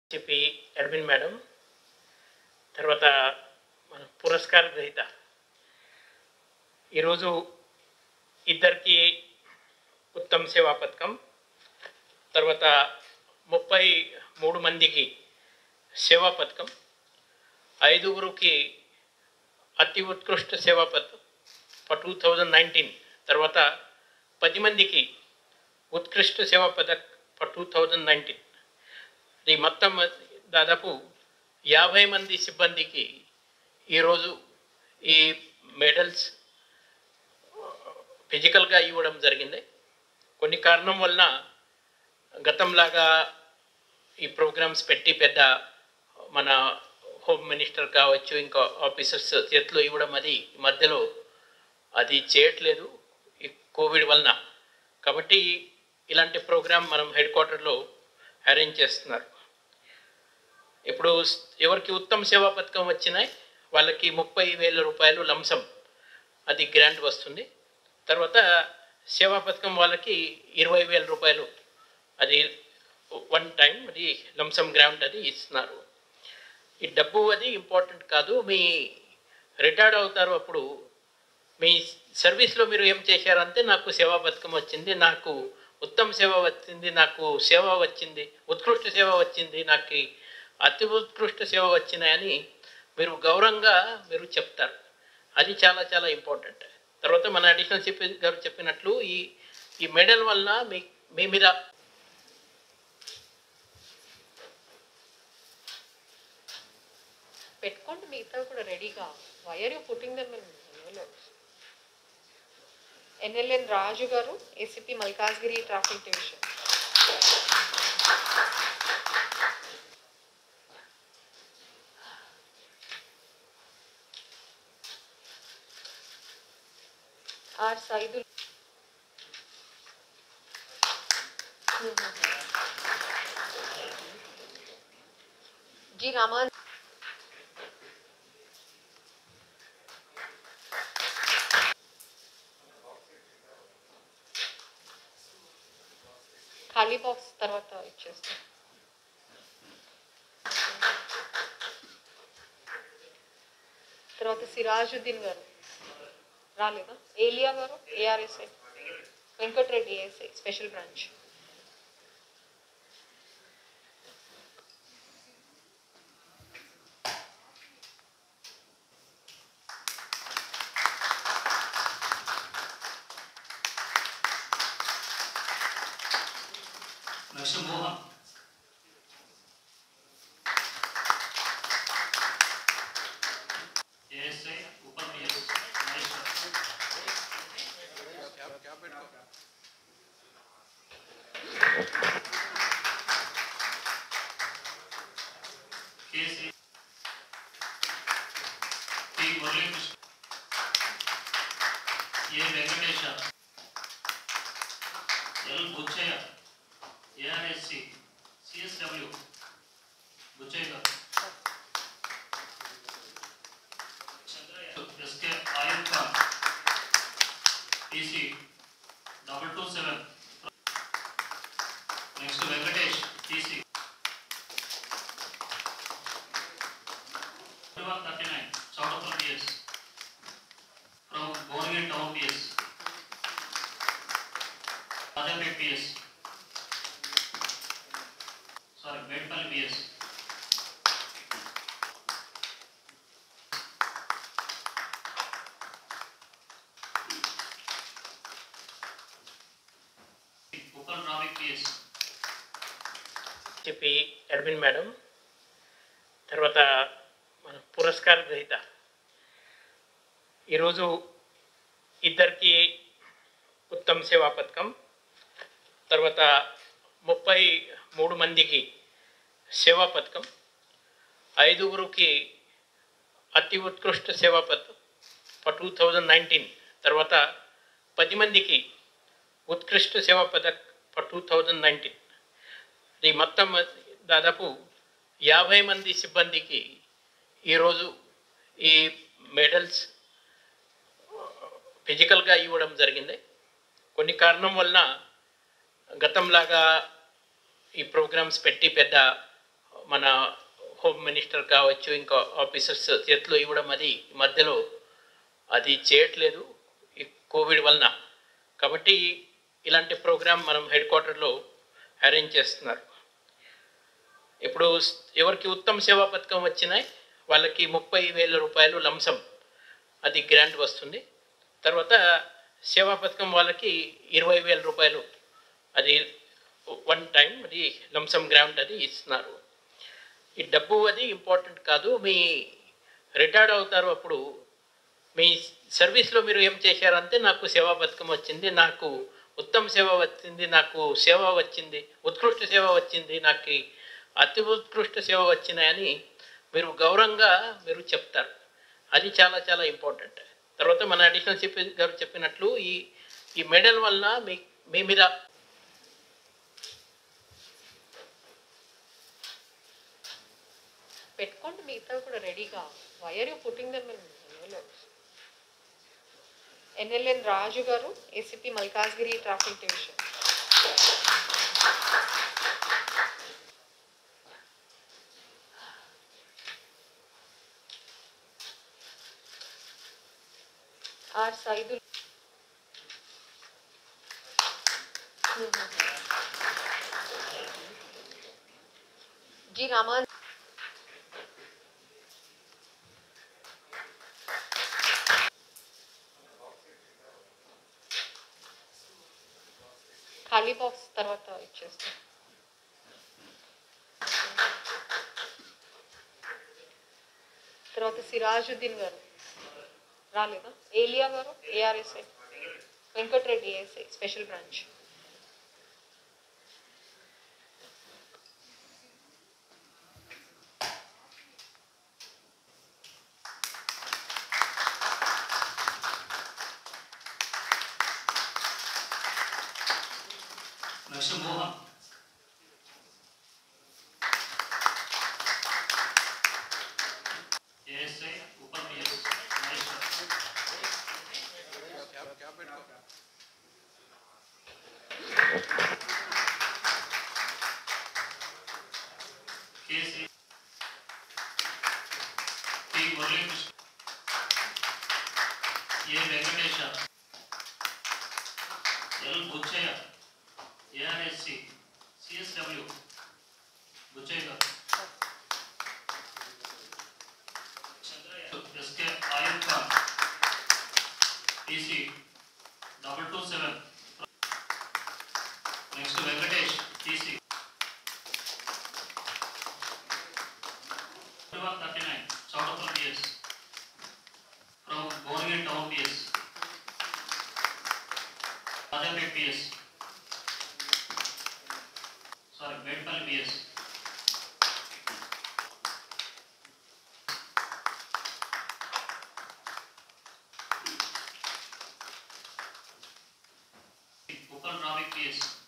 చెప్పి admin madam తర్వాత మన పురస్కార గ్రహీత ఈరోజు ఇద్దరికి ఉత్తమ సేవా పథకం తర్వాత ముప్పై మూడు మందికి సేవా పథకం ఐదుగురికి అతి ఉత్కృష్ట సేవా పథకం ఫర్ టూ థౌజండ్ నైన్టీన్ తర్వాత పది మందికి Utkrisht Seva Padak for two thousand nineteen ఇది మొత్తం దాదాపు యాభై మంది సిబ్బందికి ఈరోజు ఈ మెడల్స్ ఫిజికల్గా ఇవ్వడం జరిగింది కొన్ని కారణం వలన గతంలాగా ఈ ప్రోగ్రామ్స్ పెట్టి పెద్ద మన హోమ్ మినిస్టర్ కావచ్చు ఇంకా ఆఫీసర్స్ చేతిలో ఇవ్వడం అది ఈ మధ్యలో అది చేయట్లేదు ఈ కోవిడ్ వలన కాబట్టి ఇలాంటి ప్రోగ్రామ్ మనం హెడ్ క్వార్టర్లో అరేంజ్ చేస్తున్నారు ఇప్పుడు ఎవరికి ఉత్తమ సేవా పథకం వచ్చినాయి వాళ్ళకి ముప్పై వేల రూపాయలు లంసం అది గ్రాంట్ వస్తుంది తర్వాత సేవా పథకం వాళ్ళకి ఇరవై వేల రూపాయలు అది వన్ టైం అది లంసం గ్రాంట్ అది ఇస్తున్నారు ఈ డబ్బు అది ఇంపార్టెంట్ కాదు మీ రిటైర్డ్ అవుతారు అప్పుడు మీ సర్వీస్లో మీరు ఏం చేశారంటే నాకు సేవా పథకం వచ్చింది నాకు ఉత్తమ సేవ వచ్చింది నాకు సేవ వచ్చింది ఉత్కృష్ట సేవ వచ్చింది నాకు అతి ఉత్కృష్ట సేవ వచ్చినాయని మీరు గౌరవంగా మీరు చెప్తారు అది చాలా చాలా ఇంపార్టెంట్ తర్వాత మన అడిషనల్ సిపి గారు చెప్పినట్లు ఈ ఈ మెడల్ వల్ల మీ మీ మీద పెట్టుకోండి మిగతా కూడా రెడీగా why are you putting them in NLN Raju garu ACP Malkajgiri traffic division R Saidul जी रामान ఖాళీ బాక్స్ తర్వాత ఇచ్చేస్తాం తర్వాత సిరాజుద్దీన్ గారు రాలేదా Elia garu ARSI Venkatareddy ASI special branch Lakshmohan ASI ఉప PS Maheshwar KC T Muralikrishna A Venkatesha L Buchaiah ARSC CSW Buchaiah garu Chandraiah SK Ayub Khan TC double two seven next Venkatesh TC one thirty nine Chowdapal PS from Bhuvanagiri town PS అదర్పేట్ PS sorry Medpalli PS Uppal traffic PS చెప్పి admin madam తర్వాత మన పురస్కార గ్రహీత ఈరోజు ఇద్దరికి ఉత్తమ సేవా పథకం తర్వాత ముప్పై మూడు మందికి సేవా పథకం ఐదుగురికి అతి ఉత్కృష్ట సేవా పథకం ఫర్ టూ థౌజండ్ నైన్టీన్ తర్వాత పది మందికి Utkrisht Seva Padak for two thousand nineteen ఇది మొత్తం దాదాపు యాభై మంది సిబ్బందికి ఈరోజు ఈ మెడల్స్ ఫిజికల్గా ఇవ్వడం జరిగింది కొన్ని కారణం వలన గతంలాగా ఈ ప్రోగ్రామ్స్ పెట్టి పెద్ద మన హోమ్ మినిస్టర్ కావచ్చు ఇంకా ఆఫీసర్స్ చేతిలో ఇవ్వడం అది ఈ మధ్యలో అది చేయట్లేదు ఈ కోవిడ్ వలన కాబట్టి ఇలాంటి ప్రోగ్రామ్ మనం హెడ్ క్వార్టర్లో అరేంజ్ చేస్తున్నారు ఇప్పుడు స్- ఎవరికి ఉత్తమ సేవా పథకం వచ్చినాయి వాళ్ళకి ముప్పై వేల రూపాయలు లంసం అది గ్రాంట్ వస్తుంది తర్వాత సేవా పథకం వాళ్ళకి ఇరవై వేల రూపాయలు అది వన్ టైం అది లంసం గ్రాంట్ అది ఇస్తున్నారు ఈ డబ్బు అది ఇంపార్టెంట్ కాదు మీ రిటైర్డ్ అవుతారు అప్పుడు మీ సర్వీస్లో మీరు ఏం చేశారంటే నాకు సేవా పథకం వచ్చింది నాకు ఉత్తమ సేవ వచ్చింది నాకు సేవ వచ్చింది ఉత్కృష్ట సేవ వచ్చింది నాకు అతి ఉత్కృష్ట సేవ వచ్చినాయని మీరు గౌరవంగా మీరు చెప్తారు అది చాలా చాలా ఇంపార్టెంట్ తర్వాత మన అడిషనల్ చెప్పి గారు చెప్పినట్లు ఈ ఈ మెడల్ వల్ల మీ మీ మీద పెట్టుకోండి మిగతా కూడా రెడీగా why are you putting them in NLN Raju garu ACP Malkajgiri traffic division R Saidul जी रामान ఖాళీ బాక్స్ తర్వాత ఇచ్చేస్తాం తర్వాత సిరాజుద్దీన్ గారు రాలేదా Elia garu ARSI Venkatareddy ASI special branch next Mohan ASI ఉపర్ PS Maheshwar KC T Muralikrishna A Venkatesha L Buchaiah ARSC CSW Buchaiah garu Chandraiah SK Ayub Khan TC double two seven next Venkatesh TC one thirty nine Choudapalli PS from Bhuvanagiri town PS Rajapet PS sorry Medpalli PS Uppal traffic PS